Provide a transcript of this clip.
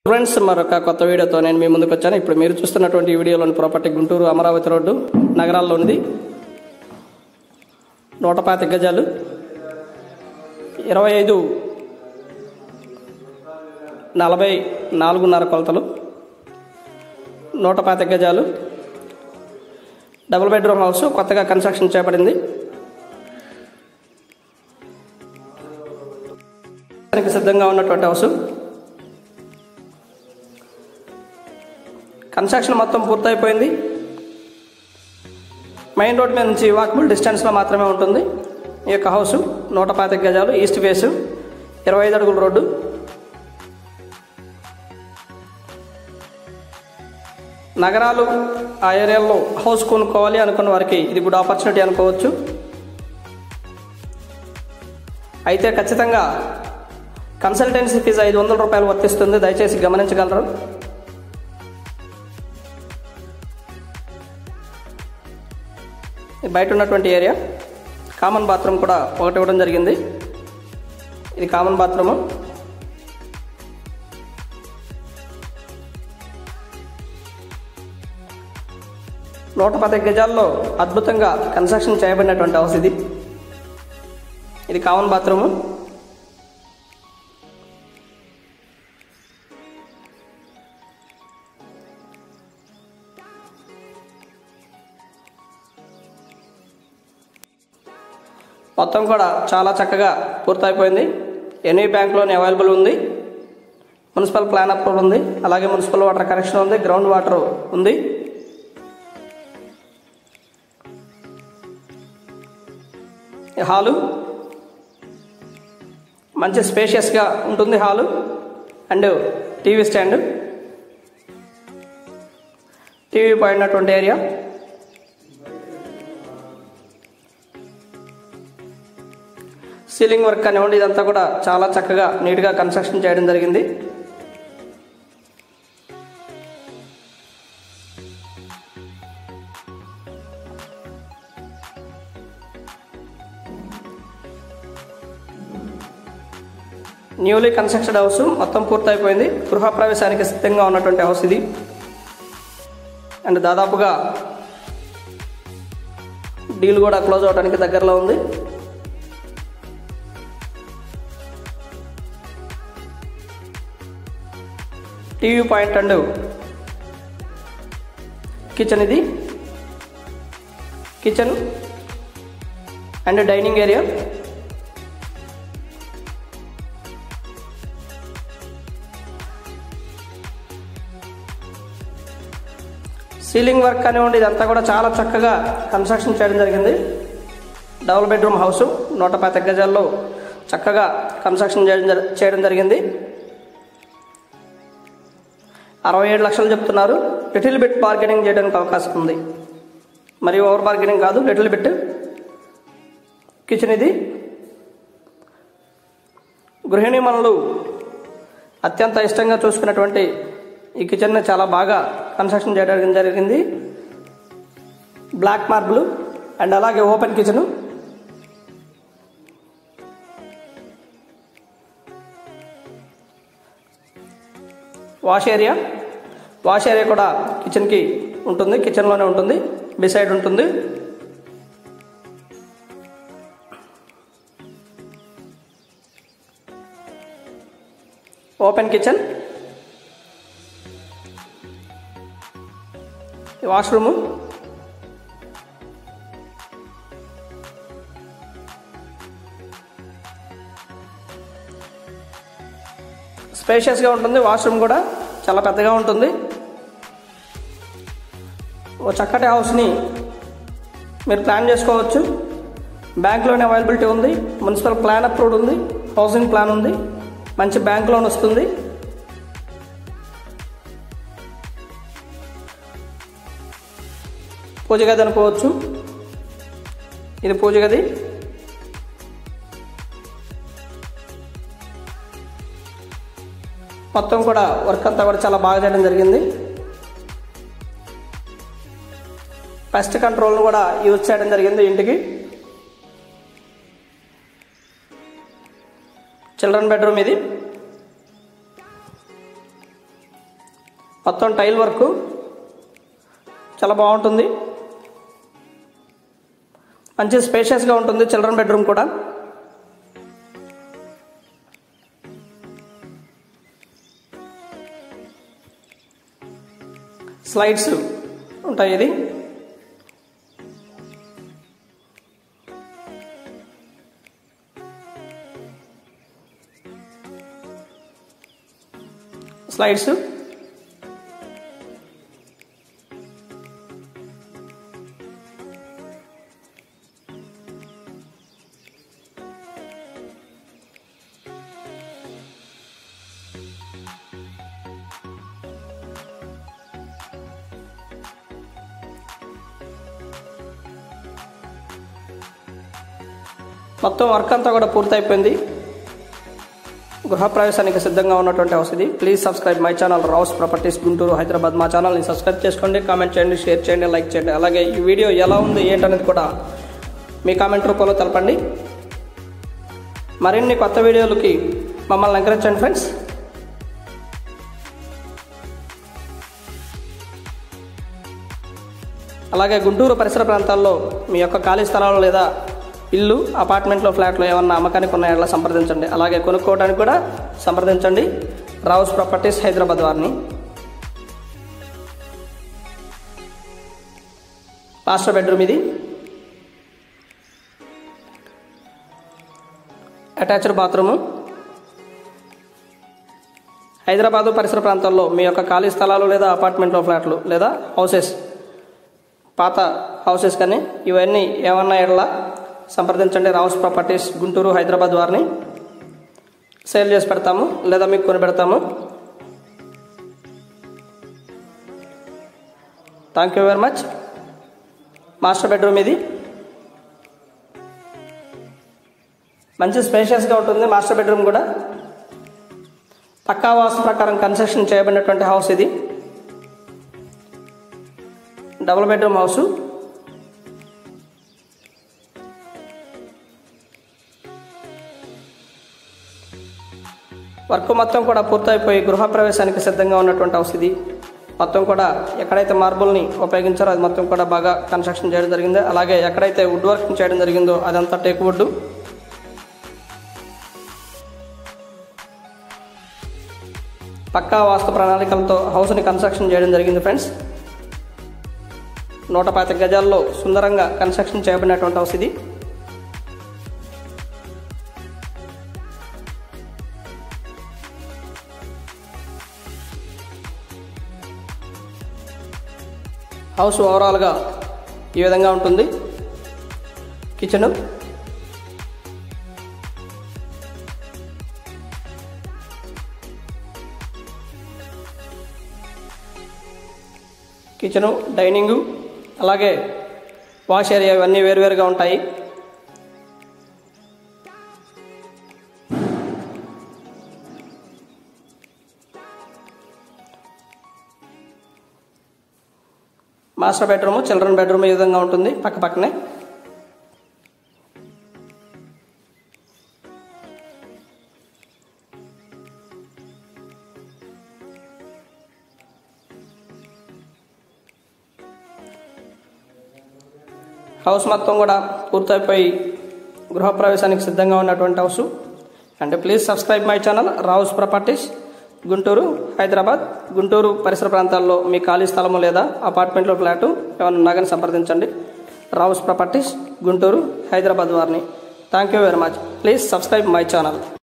friends మరొక కొత్త వీడియోతో నేను మీ ముందుకు వచ్చాను ఇప్పుడు మీరు చూస్తున్నటువంటి ఈ వీడియోలోని ప్రాపర్టీ గుంటూరు అమరావతి రోడ్డు నగరాల్లోనిది నూట పాతిక గజాలు ఇరవై ఐదు నలభై నాలుగున్నర కొలతలు నూట పాతిక గజాలు డబుల్ బెడ్రూమ్ హౌస్ కొత్తగా కన్స్ట్రక్షన్ చేపడింది దానికి సిద్ధంగా ఉన్నటువంటి హౌస్ కన్స్ట్రక్షన్ మొత్తం పూర్తయిపోయింది మెయిన్ రోడ్ మీద నుంచి వాకబుల్ డిస్టెన్స్లో మాత్రమే ఉంటుంది ఈ యొక్క హౌస్ నూట పాతిక గజాలు ఈస్ట్ ఫేస్ ఇరవై ఐదు అడుగుల రోడ్డు నగరాలు ఆ ఏరియాలో హౌస్ కొనుక్కోవాలి అనుకున్న వారికి ఇది గుడ్ ఆపర్చునిటీ అనుకోవచ్చు అయితే ఖచ్చితంగా కన్సల్టెన్సీ ఫీజు ఐదు వందల రూపాయలు వర్తిస్తుంది దయచేసి గమనించగలరు ఇది బయట ఉన్నటువంటి ఏరియా కామన్ బాత్రూమ్ కూడా ఒకటి ఇవ్వడం జరిగింది ఇది కామన్ బాత్రూము నూట పది గజాల్లో అద్భుతంగా కన్స్ట్రక్షన్ చేయబడినటువంటి హౌస్ ఇది ఇది కామన్ బాత్రూము మొత్తం కూడా చాలా చక్కగా పూర్తయిపోయింది ఎనీ బ్యాంక్లోనే అవైలబుల్ ఉంది మున్సిపల్ ప్లాన్ అప్రూవల్ ఉంది అలాగే మున్సిపల్ వాటర్ కనెక్షన్ ఉంది గ్రౌండ్ వాటర్ ఉంది ఈ హాలు మంచి స్పేషియస్గా ఉంటుంది hall and TV stand TV పడినటువంటి ఏరియా సీలింగ్ వర్క్ కానివ్వండి ఇదంతా కూడా చాలా చక్కగా నీట్గా కన్స్ట్రక్షన్ చేయడం జరిగింది న్యూలీ కన్స్ట్రక్టెడ్ హౌస్ మొత్తం పూర్తయిపోయింది గృహప్రవేశానికి సిద్ధంగా ఉన్నటువంటి హౌస్ ఇది అండ్ దాదాపుగా డీల్ కూడా క్లోజ్ అవడానికి దగ్గరలో ఉంది టీవీ పాయింట్ అండ్ కిచెన్ ఇది kitchen and dining area ceiling work కానివ్వండి ఇదంతా కూడా చాలా చక్కగా కన్స్ట్రక్షన్ చేయడం జరిగింది డబుల్ బెడ్రూమ్ హౌస్ నూట పాతిక గజాల్లో చక్కగా కన్స్ట్రక్షన్ చేయడం జరి- చేయడం జరిగింది అరవై ఏడు లక్షలు చెప్తున్నారు లిటిల్ బిట్ బార్గెనింగ్ చేయడానికి అవకాశం ఉంది మరి ఓవర్ బార్గెనింగ్ కాదు లిటిల్ బిట్ కిచెన్ ఇది గృహిణీ మనలు అత్యంత ఇష్టంగా చూసుకున్నటువంటి ఈ కిచెన్ని చాలా బాగా కన్స్ట్రక్షన్ చేయడం జరిగింది బ్లాక్ మార్బుల్ అండ్ అలాగే open kitchen wash area wash area కూడా కిచెన్కి ఉంటుంది కిచెన్లోనే ఉంటుంది బిసైడ్ ఉంటుంది ఓపెన్ కిచెన్ వాష్రూము స్పేషియస్గా ఉంటుంది వాష్రూమ్ కూడా చాలా పెద్దగా ఉంటుంది ఓ చక్కటి హౌస్ని మీరు ప్లాన్ చేసుకోవచ్చు బ్యాంక్లోనే అవైలబిలిటీ ఉంది మున్సిపల్ ప్లాన్ అప్రూవ్డ్ ఉంది హౌసింగ్ ప్లాన్ ఉంది మంచి బ్యాంక్ లోన్ వస్తుంది పూజ గది అనుకోవచ్చు ఇది పూజ గది మొత్తం కూడా వర్క్ అంతా కూడా చాలా బాగా చేయడం జరిగింది పెస్ట్ కంట్రోల్ను కూడా యూజ్ చేయడం జరిగింది ఇంటికి చిల్డ్రన్ బెడ్రూమ్ ఇది మొత్తం టైల్ వర్క్ చాలా బాగుంటుంది మంచి స్పేషియస్గా ఉంటుంది చిల్డ్రన్ బెడ్రూమ్ కూడా స్లైడ్స్ ఉంటాయి ఇది స్లైడ్స్ మొత్తం వర్క్ అంతా కూడా పూర్తయిపోయింది గృహప్రవేశానికి సిద్ధంగా ఉన్నటువంటి హౌస్ ఇది please subscribe my channel Rao's properties Guntur Hyderabad మా ఛానల్ని సబ్స్క్రైబ్ చేసుకోండి కామెంట్ చేయండి షేర్ చేయండి లైక్ చేయండి అలాగే ఈ వీడియో ఎలా ఉంది ఏంటనేది కూడా మీ కామెంట్ రూపంలో తెలపండి మరిన్ని కొత్త వీడియోలకి మమ్మల్ని ఎంకరేజ్ చేయండి ఫ్రెండ్స్ అలాగే గుంటూరు పరిసర ప్రాంతాల్లో మీ యొక్క ఖాళీ స్థలాలు లేదా ఇల్లు అపార్ట్మెంట్లో ఫ్లాట్లు ఏమన్నా అమ్మకానికి ఉన్న ఎట్లా సంప్రదించండి అలాగే కొనుక్కోవడానికి కూడా సంప్రదించండి రావుస్ ప్రాపర్టీస్ హైదరాబాద్ వారిని మాస్టర్ బెడ్రూమ్ ఇది అటాచ్డ్ బాత్రూము హైదరాబాదు పరిసర ప్రాంతాల్లో మీ యొక్క ఖాళీ స్థలాలు లేదా అపార్ట్మెంట్లో ఫ్లాట్లు లేదా హౌసెస్ పాత హౌసెస్ కానీ ఇవన్నీ ఏమన్నా ఎడలా సంప్రదించండి రావుస్ ప్రాపర్టీస్ గుంటూరు హైదరాబాద్ వారిని సేల్ చేసి పెడతాము లేదా మీకు కొని పెడతాము thank you very much master bedroom ఇది మంచి స్పేషియస్గా ఉంటుంది మాస్టర్ బెడ్రూమ్ కూడా పక్కా వాస్తు ప్రకారం కన్స్ట్రక్షన్ చేయబడినటువంటి హౌస్ ఇది డబుల్ బెడ్రూమ్ హౌస్ వర్క్ మొత్తం కూడా పూర్తయిపోయి గృహప్రవేశానికి సిద్ధంగా ఉన్నటువంటి హౌస్ ఇది మొత్తం కూడా ఎక్కడైతే మార్బుల్ని ఉపయోగించారో అది మొత్తం కూడా బాగా కన్స్ట్రక్షన్ చేయడం జరిగిందో అలాగే ఎక్కడైతే వుడ్ వర్క్ చేయడం జరిగిందో అదంతా టేక్ వుడ్ పక్కా వాస్తు ప్రణాళికలతో హౌస్ని కన్స్ట్రక్షన్ చేయడం జరిగింది ఫ్రెండ్స్ నూట పాతిక గజాల్లో సుందరంగా కన్స్ట్రక్షన్ చేయబడినటువంటి హౌస్ ఇది హౌస్ ఓవరాల్గా ఈ విధంగా ఉంటుంది కిచెన్ కిచెను డైనింగు అలాగే వాష్ ఏరియా ఇవన్నీ వేరువేరుగా ఉంటాయి మాస్టర్ బెడ్రూమ్ చిల్డ్రన్ బెడ్రూమ్ ఈ విధంగా ఉంటుంది పక్క పక్కనే హౌస్ మొత్తం కూడా పూర్తయిపోయి గృహప్రవేశానికి సిద్ధంగా ఉన్నటువంటి house and please subscribe my channel Rao's properties Guntur Hyderabad Guntur పరిసర ప్రాంతాల్లో మీ ఖాళీ స్థలము లేదా అపార్ట్మెంట్లో ఫ్లాటు ఏమైనా ఉన్నా కానీ సంప్రదించండి రావుస్ ప్రాపర్టీస్ గుంటూరు హైదరాబాద్ వారిని thank you very much please subscribe my channel